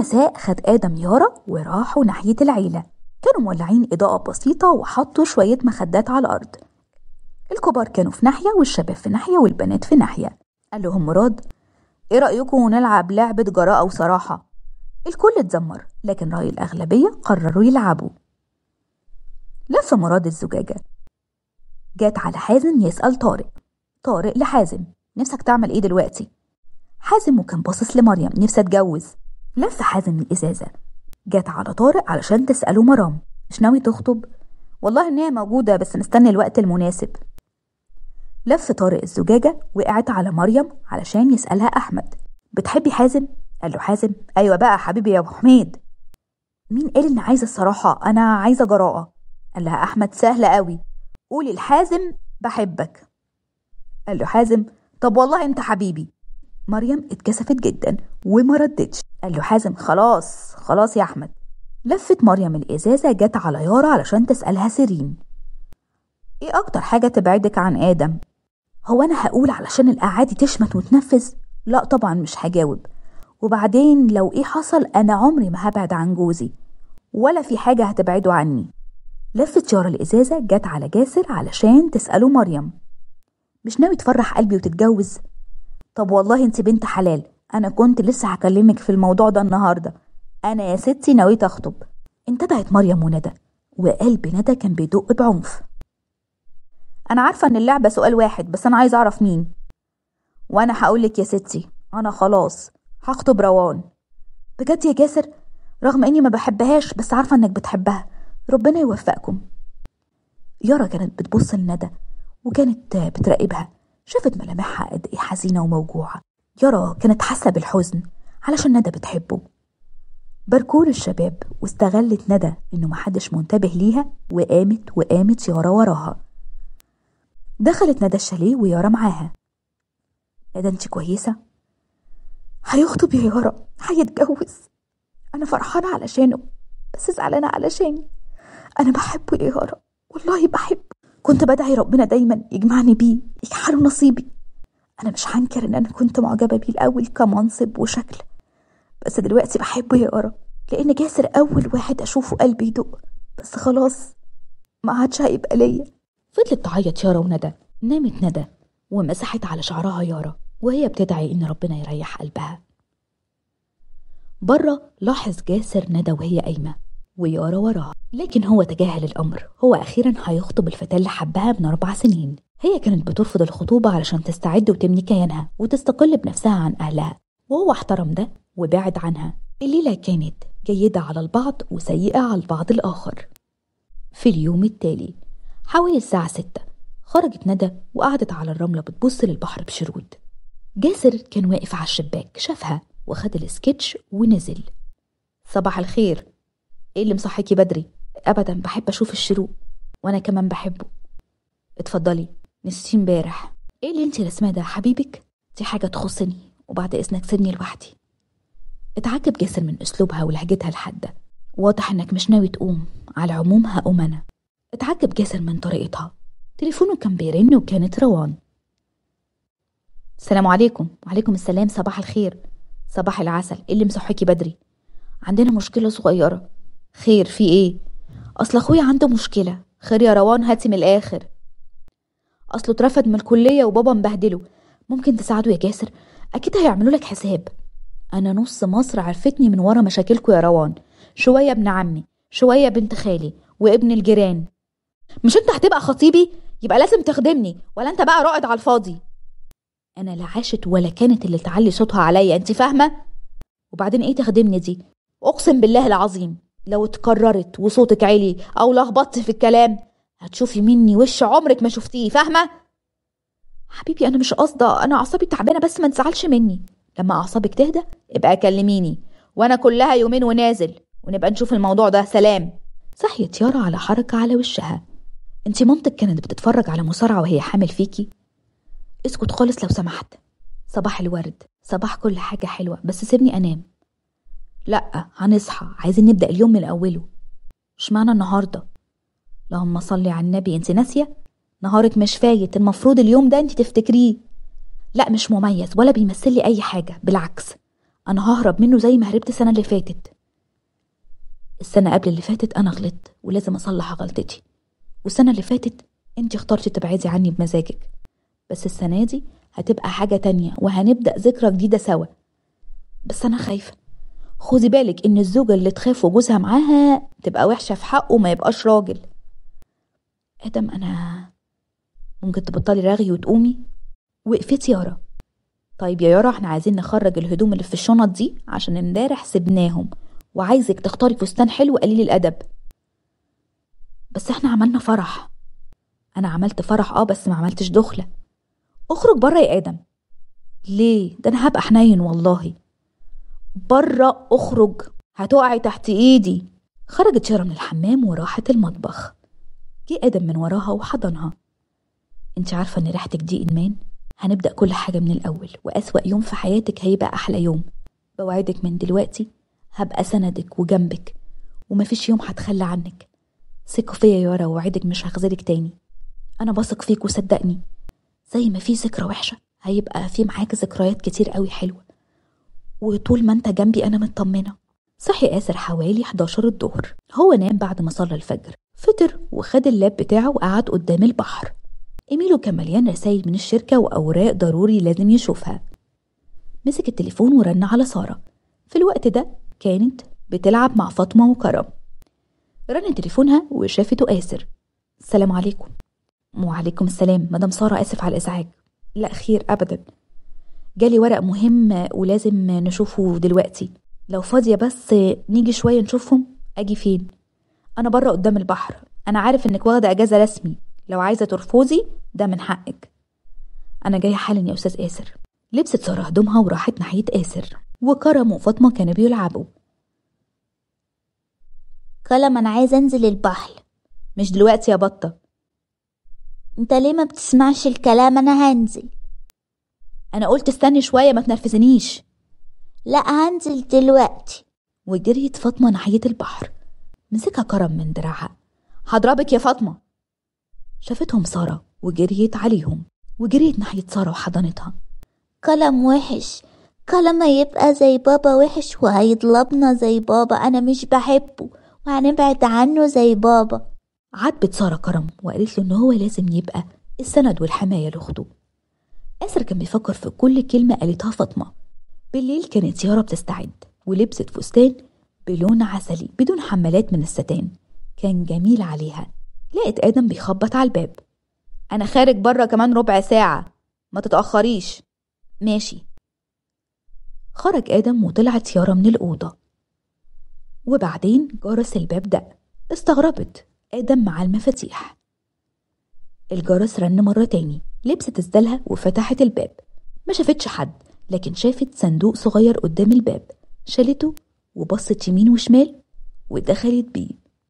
المساء خد آدم يارا وراحوا ناحية العيلة كانوا مولعين إضاءة بسيطة وحطوا شوية مخدات على الأرض الكبار كانوا في ناحية والشباب في ناحية والبنات في ناحية قال لهم مراد ايه رأيكم نلعب لعبة جراءة وصراحة الكل اتذمر لكن رأي الأغلبية قرروا يلعبوا لف مراد الزجاجة جات على حازم يسأل طارق طارق لحازم نفسك تعمل ايه دلوقتي حازم وكان باصص لمريم نفسي اتجوز لف حازم الإزازة جات على طارق علشان تسأله مرام مش ناوي تخطب والله ان هي موجودة بس مستني الوقت المناسب لف طارق الزجاجة وقعت على مريم علشان يسألها أحمد بتحبي حازم؟ قال له حازم أيوة بقى حبيبي يا أبو حميد مين قال إن عايزة الصراحة أنا عايزة جراءة قال لها أحمد سهلة قوي قولي لحازم بحبك قال له حازم طب والله أنت حبيبي مريم اتكسفت جدا وما ردتش قال له حازم خلاص خلاص يا أحمد لفت مريم الإزازة جت على يارا علشان تسألها سيرين ايه أكتر حاجة تبعدك عن آدم؟ هو أنا هقول علشان الأعادي تشمت وتنفذ؟ لا طبعا مش هجاوب وبعدين لو ايه حصل أنا عمري ما هبعد عن جوزي ولا في حاجة هتبعده عني لفت يارا الإزازة جت على جاسر علشان تسأله مريم مش ناوي تفرح قلبي وتتجوز؟ طب والله انت بنت حلال أنا كنت لسه هكلمك في الموضوع ده النهاردة أنا يا ستي نويت أخطب انتبهت مريم وندى وقلب ندى كان بيدق بعنف أنا عارفة إن اللعبة سؤال واحد بس أنا عايزة أعرف مين وأنا هقولك يا ستي أنا خلاص هخطب روان بجد يا جاسر رغم إني ما بحبهاش بس عارفة إنك بتحبها ربنا يوفقكم يارا كانت بتبص لندى وكانت بتراقبها شافت ملامحها قد إيه حزينة وموجوعة يارا كانت حاسة بالحزن علشان ندى بتحبه باركور الشباب واستغلت ندى إنه محدش منتبه ليها وقامت وقامت يارا وراها دخلت ندى الشاليه ويارا معاها ندى انت كويسة؟ هيخطب يا يارا هيتجوز أنا فرحانة علشانه بس زعلانة علشاني أنا بحبه يا يارا والله بحبه كنت بدعي ربنا دايما يجمعني بيه يجعله نصيبي أنا مش هنكر إن أنا كنت معجبة بيه الأول كمنصب وشكل بس دلوقتي بحبه يا يارا لأن جاسر أول واحد أشوفه قلبي يدق بس خلاص ما عادش هيبقى ليا فضلت تعيط يارا وندى نامت ندى ومسحت على شعرها يارا وهي بتدعي إن ربنا يريح قلبها بره لاحظ جاسر ندى وهي قايمة ويارا وراها لكن هو تجاهل الأمر هو أخيرا هيخطب الفتاة اللي حبها من أربع سنين هي كانت بترفض الخطوبة علشان تستعد وتبني كيانها وتستقل بنفسها عن أهلها وهو احترم ده وبعد عنها الليلة كانت جيدة على البعض وسيئة على البعض الآخر في اليوم التالي حوالي الساعة ستة خرجت ندى وقعدت على الرملة بتبص للبحر بشرود جاسر كان واقف على الشباك شافها وخد السكتش ونزل صباح الخير ايه اللي مصحيكي بدري ابدا بحب اشوف الشروق وانا كمان بحبه اتفضلي نسيتي امبارح ايه اللي انت رسماه ده حبيبك دي حاجه تخصني وبعد اذنك سيبني لوحدي اتعجب جاسر من اسلوبها ولهجتها الحاده واضح انك مش ناوي تقوم على العموم هقوم انا اتعجب جاسر من طريقتها تليفونه كان بيرن وكانت روان السلام عليكم وعليكم السلام صباح الخير صباح العسل ايه اللي مصحيكي بدري عندنا مشكله صغيره خير في ايه اصل اخويا عنده مشكله خير يا روان هاتي من الاخر اصله اترفد من الكليه وبابا مبهدله ممكن تساعده يا جاسر اكيد هيعملوا لك حساب انا نص مصر عرفتني من ورا مشاكلكوا يا روان شويه ابن عمي شويه بنت خالي وابن الجيران مش انت هتبقى خطيبي يبقى لازم تخدمني ولا انت بقى رائد على الفاضي انا لا عاشت ولا كانت اللي تعلي صوتها عليا انت فاهمه وبعدين ايه تخدمني دي اقسم بالله العظيم لو اتكررت وصوتك عالي او لخبطت في الكلام هتشوفي مني وش عمرك ما شفتيه فاهمه حبيبي انا مش قاصده انا اعصابي تعبانه بس ما تزعلش مني لما اعصابك تهدى ابقى كلميني وانا كلها يومين ونازل ونبقى نشوف الموضوع ده سلام صحيت يارا على حركه على وشها انت مامتك كانت بتتفرج على مصارعه وهي حامل فيكي اسكت خالص لو سمحت صباح الورد صباح كل حاجة حلوة بس سيبني أنام لأ هنصحى عايزين نبدأ اليوم من أوله مش معنى النهاردة اللهم صلي على النبي انت ناسية نهارك مش فايت المفروض اليوم ده انت تفتكريه لا مش مميز ولا بيمثل لي أي حاجة بالعكس انا ههرب منه زي ما هربت السنه اللي فاتت السنه قبل اللي فاتت انا غلطت ولازم اصلح غلطتي والسنه اللي فاتت انت اخترتي تبعدي عني بمزاجك بس السنه دي هتبقى حاجه تانية وهنبدا ذكرى جديده سوا بس انا خايفه خدي بالك ان الزوجه اللي تخاف وجوزها معاها تبقى وحشه في حقه وما يبقاش راجل ادم انا ممكن تبطلي رغي وتقومي وقفت يارا طيب يا يارا احنا عايزين نخرج الهدوم اللي في الشنط دي عشان امبارح سبناهم وعايزك تختاري فستان حلو قليل الادب بس احنا عملنا فرح انا عملت فرح اه بس ما عملتش دخله اخرج بره يا ادم ليه ده انا هبقى حنين والله بره اخرج هتقعي تحت ايدي خرجت يارا من الحمام وراحت المطبخ جه ادم من وراها وحضنها انت عارفه ان ريحتك دي ادمان هنبدا كل حاجه من الاول واسوا يوم في حياتك هيبقى احلى يوم بوعدك من دلوقتي هبقى سندك وجنبك ومفيش يوم هتخلى عنك ثقوا فيا يا يارا ووعدك مش هخذلك تاني انا بثق فيك وصدقني زي ما في ذكرى وحشه هيبقى في معاك ذكريات كتير قوي حلوه وطول ما انت جنبي انا مطمنه صحي آسر حوالي 11 الظهر هو نام بعد ما صلى الفجر فطر وخد اللاب بتاعه وقعد قدام البحر إيميله كان مليان رسايل من الشركة وأوراق ضروري لازم يشوفها مسك التليفون ورن على سارة في الوقت ده كانت بتلعب مع فاطمة وكرم رن تليفونها وشافته آسر السلام عليكم وعليكم السلام مدام سارة آسف على الإزعاج لا خير أبدا جالي ورق مهم ولازم نشوفه دلوقتي لو فاضية بس نيجي شوية نشوفهم أجي فين أنا بره قدام البحر أنا عارف إنك واخدة أجازة رسمي لو عايزة ترفضي ده من حقك أنا جاية حالا يا أستاذ آسر لبست سارة هدومها وراحت ناحية آسر وكرم وفاطمة كانوا بيلعبوا كلم أنا عايزة أنزل البحر مش دلوقتي يا بطة أنت ليه ما بتسمعش الكلام أنا هنزل أنا قلت استني شوية ما تنرفزنيش لا هنزل دلوقتي وجريت فاطمة ناحية البحر مسكها كرم من دراعها هضربك يا فاطمة شافتهم سارة وجريت عليهم وجريت ناحية سارة وحضنتها كلام وحش كلام هيبقى زي بابا وحش وهيضربنا زي بابا أنا مش بحبه وهنبعد عنه زي بابا عاتبت سارة كرم وقالت له إن هو لازم يبقى السند والحماية لأخته آسر كان بيفكر في كل كلمة قالتها فاطمة بالليل كانت يارا بتستعد ولبست فستان بلون عسلي بدون حمالات من الستان كان جميل عليها لقت آدم بيخبط على الباب أنا خارج بره كمان ربع ساعة ما تتأخريش ماشي خرج آدم وطلعت يارا من الأوضة وبعدين جرس الباب دق استغربت آدم مع المفاتيح الجرس رن مرة تاني لبست الزلها وفتحت الباب ما شافتش حد لكن شافت صندوق صغير قدام الباب شالته وبصت يمين وشمال ودخلت بيه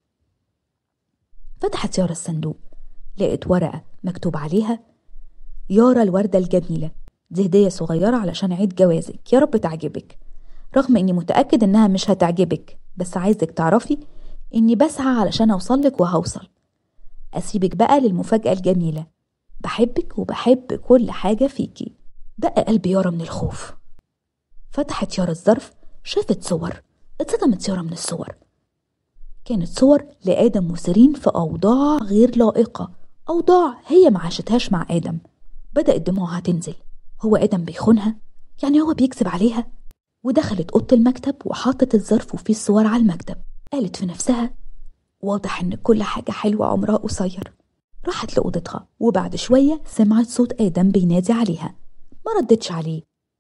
فتحت يارا الصندوق لقت ورقة مكتوب عليها يارا الوردة الجميلة دي هدية صغيرة علشان عيد جوازك يا رب تعجبك رغم اني متأكد انها مش هتعجبك بس عايزك تعرفي اني بسعى علشان اوصلك وهوصل اسيبك بقى للمفاجأة الجميلة بحبك وبحب كل حاجة فيكي دق قلب يارا من الخوف فتحت يارا الظرف شافت صور اتصدمت يارا من الصور كانت صور لآدم وسيرين في أوضاع غير لائقة أوضاع هي ما عاشتهاش مع آدم بدأت دموعها تنزل هو آدم بيخونها يعني هو بيكذب عليها ودخلت أوضة المكتب وحطت الظرف وفيه الصور على المكتب قالت في نفسها واضح إن كل حاجة حلوة عمرها قصير راحت لأوضتها وبعد شوية سمعت صوت آدم بينادي عليها ما ردتش عليه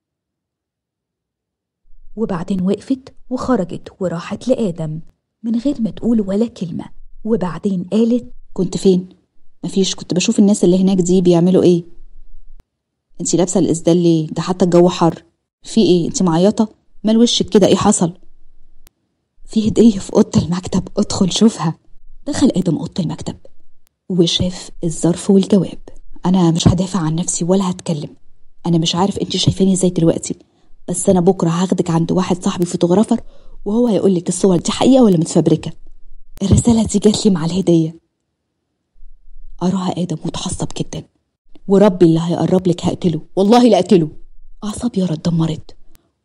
وبعدين وقفت وخرجت وراحت لآدم من غير ما تقول ولا كلمة وبعدين قالت كنت فين مفيش كنت بشوف الناس اللي هناك دي بيعملوا ايه انتي لابسه الاسدال ليه ده حتى الجو حر في ايه انتي معيطه مال وشك كده ايه حصل في هديه في اوضه المكتب ادخل شوفها دخل ادم اوضه المكتب وشاف الظرف والجواب انا مش هدافع عن نفسي ولا هتكلم انا مش عارف انتي شايفاني ازاي دلوقتي بس انا بكره هاخدك عند واحد صاحبي فوتوغرافر وهو هيقولك الصور دي حقيقه ولا متفبركه الرساله دي جات لي مع الهديه قراها ادم وتعصب جدا وربي اللي هيقرب لك هقتله والله لا اقتله اعصاب يارا اتدمرت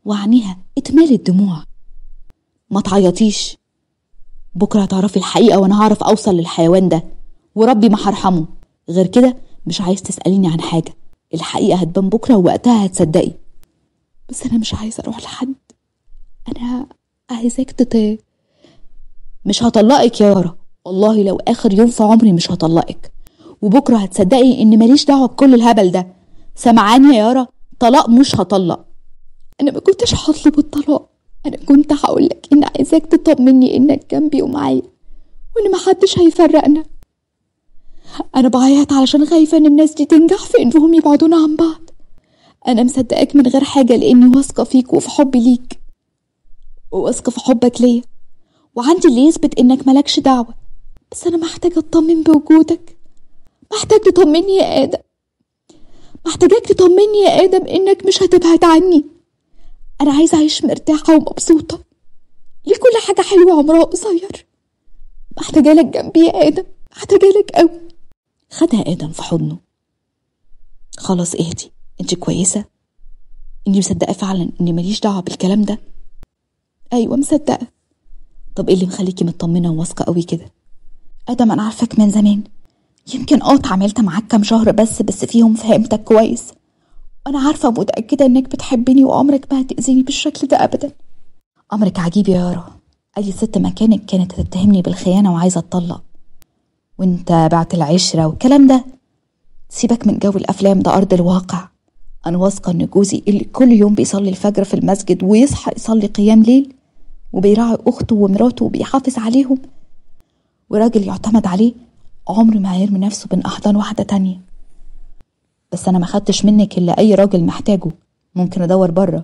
وعينيها اتملت دموع ما تعيطيش بكرة هتعرفي الحقيقة وأنا هعرف أوصل للحيوان ده وربي ما هرحمه غير كده مش عايز تسأليني عن حاجة الحقيقة هتبان بكرة ووقتها هتصدقي بس أنا مش عايزة أروح لحد أنا عايزاك تت مش هطلقك يا يارا والله لو آخر يوم في عمري مش هطلقك وبكرة هتصدقي إن ماليش دعوة بكل الهبل ده سمعاني يا يارا طلاق مش هطلق أنا ما كنتش هطلب الطلاق أنا كنت هقولك إن عايزاك تطمني إنك جنبي ومعايا وإن محدش هيفرقنا أنا بعيط علشان خايفة إن الناس دي تنجح في إنهم يبعدونا عن بعض أنا مصدقاك من غير حاجة لإني واثقة فيك وفي حبي ليك وواثقة في حبك ليا وعندي اللي يثبت إنك ملكش دعوة بس أنا محتاجة أطمن بوجودك محتاج تطمني يا آدم محتاجاك تطمني يا آدم إنك مش هتبعد عني أنا عايزة أعيش مرتاحة ومبسوطة ليه كل حاجة حلوة عمرها قصير محتاجة لك جنبي يا آدم محتاجة لك أوي خدها آدم في حضنه خلاص اهدي انت كويسة اني مصدقة فعلا اني ماليش دعوة بالكلام ده ايوه مصدقة طب ايه اللي مخليكي مطمنة وواثقة قوي كده ادم انا عارفاك من زمان يمكن اه اتعاملت معاك كام شهر بس بس فيهم فهمتك كويس وانا عارفة متأكدة انك بتحبني وعمرك ما هتأذيني بالشكل ده ابدا امرك عجيب يا يارا اي ست مكانك كانت تتهمني بالخيانة وعايزة اتطلق وانت بعت العشرة والكلام ده سيبك من جو الافلام ده ارض الواقع انا واثقة ان جوزي اللي كل يوم بيصلي الفجر في المسجد ويصحى يصلي قيام ليل وبيراعي اخته ومراته وبيحافظ عليهم وراجل يعتمد عليه عمره ما هيرمي نفسه بين احضان واحدة تانية بس انا ما خدتش منك الا اي راجل محتاجه ممكن ادور بره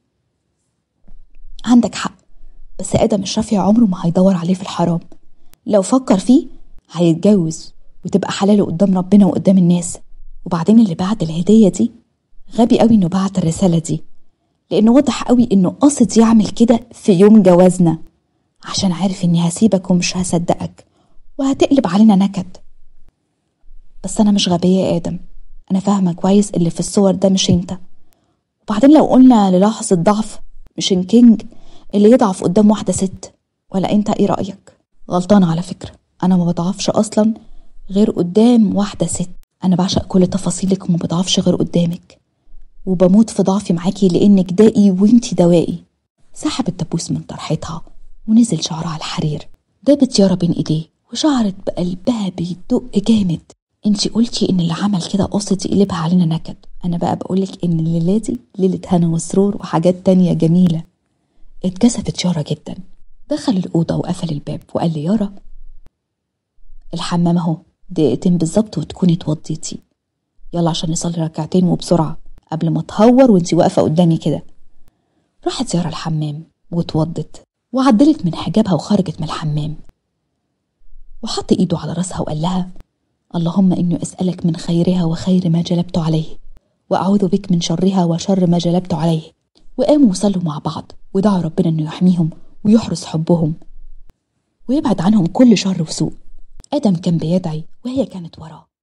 عندك حق بس ادم الشافعي عمره ما هيدور عليه في الحرام لو فكر فيه هيتجوز وتبقى حلاله قدام ربنا وقدام الناس وبعدين اللي بعت الهدية دي غبي قوي انه بعت الرسالة دي لانه واضح قوي انه قاصد يعمل كده في يوم جوازنا عشان عارف اني هسيبك ومش هصدقك وهتقلب علينا نكد بس انا مش غبية يا ادم انا فاهمة كويس اللي في الصور ده مش انت وبعدين لو قلنا للحظة ضعف مش كينج اللي يضعف قدام واحدة ست ولا انت ايه رأيك غلطانة على فكرة انا ما بضعفش اصلا غير قدام واحدة ست انا بعشق كل تفاصيلك وما بضعفش غير قدامك وبموت في ضعفي معاكي لانك دائي وانتي دوائي سحب الدبوس من طرحتها ونزل شعرها الحرير دابت يارا بين ايديه وشعرت بقلبها بيدق جامد انتي قلتي ان اللي عمل كده قصد يقلبها علينا نكد انا بقى بقولك ان الليله دي ليله هنا وسرور وحاجات تانية جميله اتكسفت يارا جدا دخل الأوضة وقفل الباب وقال لي يارا الحمام اهو دقيقتين بالظبط وتكوني اتوضيتي يلا عشان نصلي ركعتين وبسرعة قبل ما تهور وانتي واقفة قدامي كده راحت يارا الحمام واتوضت وعدلت من حجابها وخرجت من الحمام وحط ايده على راسها وقال لها اللهم اني اسألك من خيرها وخير ما جلبت عليه واعوذ بك من شرها وشر ما جلبت عليه وقاموا وصلوا مع بعض ودعوا ربنا انه يحميهم ويحرس حبهم ويبعد عنهم كل شر وسوء آدم كان بيدعي وهي كانت وراه